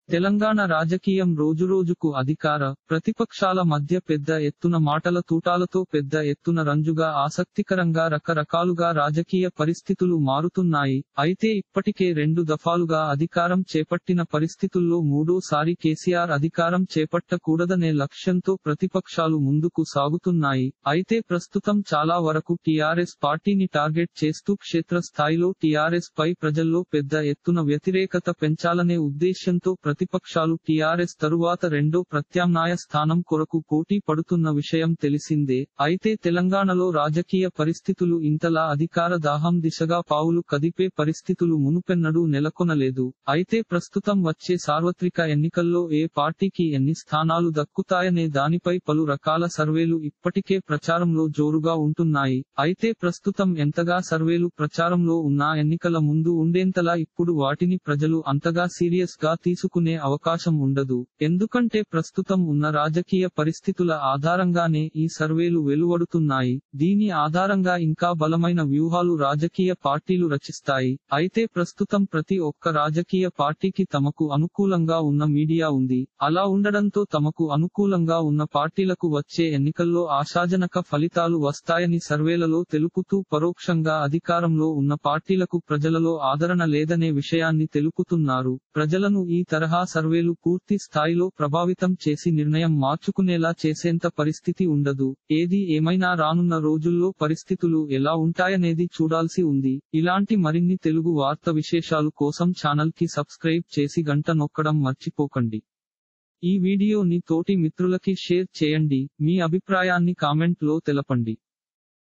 తెలంగాణ రాజకీయం రోజురోజుకు అధికార ప్రతిపక్షాల మధ్య పెద్ద ఎత్తున మాటల తూటాలతో పెద్ద ఎత్తున రంజుగా ఆసక్తికరంగా రకరకాలుగా రాజకీయ పరిస్థితులు మారుతున్నాయి అయితే ఇప్పటికే రెండు దఫాలుగా అధికారం చేపట్టిన పరిస్థితుల్లో మూడోసారి కేసీఆర్ అధికారం చేపట్టకూడదనే లక్ష్యంతో ప్రతిపక్షాలు ముందుకు సాగుతున్నాయి అయితే ప్రస్తుతం చాలా వరకు టీఆర్ఎస్ పార్టీని టార్గెట్ చేస్తూ క్షేత్రస్థాయిలో టీఆర్ఎస్ పై ప్రజల్లో పెద్ద ఎత్తున వ్యతిరేకత పెంచాలనే ఉద్దేశ్యంతో ప్రతిపక్షాలు టీఆర్ఎస్ తరువాత రెండో ప్రత్యామ్నాయ స్థానం కొరకు పోటీ పడుతున్న విషయం తెలిసిందే అయితే తెలంగాణలో రాజకీయ పరిస్థితులు ఇంతలా అధికార దాహం దిశగా పావులు కదిపే పరిస్థితులు మునుపెన్నడూ నెలకొనలేదు అయితే ప్రస్తుతం వచ్చే సార్వత్రిక ఎన్నికల్లో ఏ పార్టీకి ఎన్ని స్థానాలు దక్కుతాయనే దానిపై పలు రకాల సర్వేలు ఇప్పటికే ప్రచారంలో జోరుగా ఉంటున్నాయి అయితే ప్రస్తుతం ఎంతగా సర్వేలు ప్రచారంలో ఉన్నా ఎన్నికల ముందు ఉండేంతలా ఇప్పుడు వాటిని ప్రజలు అంతగా సీరియస్ గా తీసుకునే అవకాశం ఉండదు ఎందుకంటే ప్రస్తుతం ఉన్న రాజకీయ పరిస్థితుల ఆధారంగానే ఈ సర్వేలు వెలువడుతున్నాయి దీని ఆధారంగా ఇంకా బలమైన వ్యూహాలు రాజకీయ పార్టీలు రచిస్తాయి అయితే ప్రస్తుతం ప్రతి ఒక్క రాజకీయ పార్టీకి తమకు అనుకూలంగా ఉన్న మీడియా ఉంది అలా ఉండడంతో తమకు అనుకూలంగా ఉన్న పార్టీలకు వచ్చే ఎన్నికల్లో ఆశాజనక ఫలితాలు వస్తాయని సర్వేలలో తెలుపుతూ పరోక్షంగా అధికారంలో ఉన్న పార్టీలకు ప్రజలలో ఆదరణ లేదనే విషయాన్ని తెలుపుతున్నారు ప్రజలను ఈ తరహా సర్వేలు పూర్తి స్థాయిలో ప్రభావితం చేసి నిర్ణయం మార్చుకునేలా చేసేంత పరిస్థితి ఉండదు ఏది ఏమైనా రానున్న రోజుల్లో పరిస్థితులు ఎలా ఉంటాయనేది చూడాల్సి ఉంది ఇలాంటి మరిన్ని తెలుగు వార్త విశేషాలు కోసం ఛానల్ కి సబ్స్క్రైబ్ చేసి గంట నొక్కడం మర్చిపోకండి ఈ వీడియోని తోటి మిత్రులకి షేర్ చేయండి మీ అభిప్రాయాన్ని కామెంట్ లో తెలపండి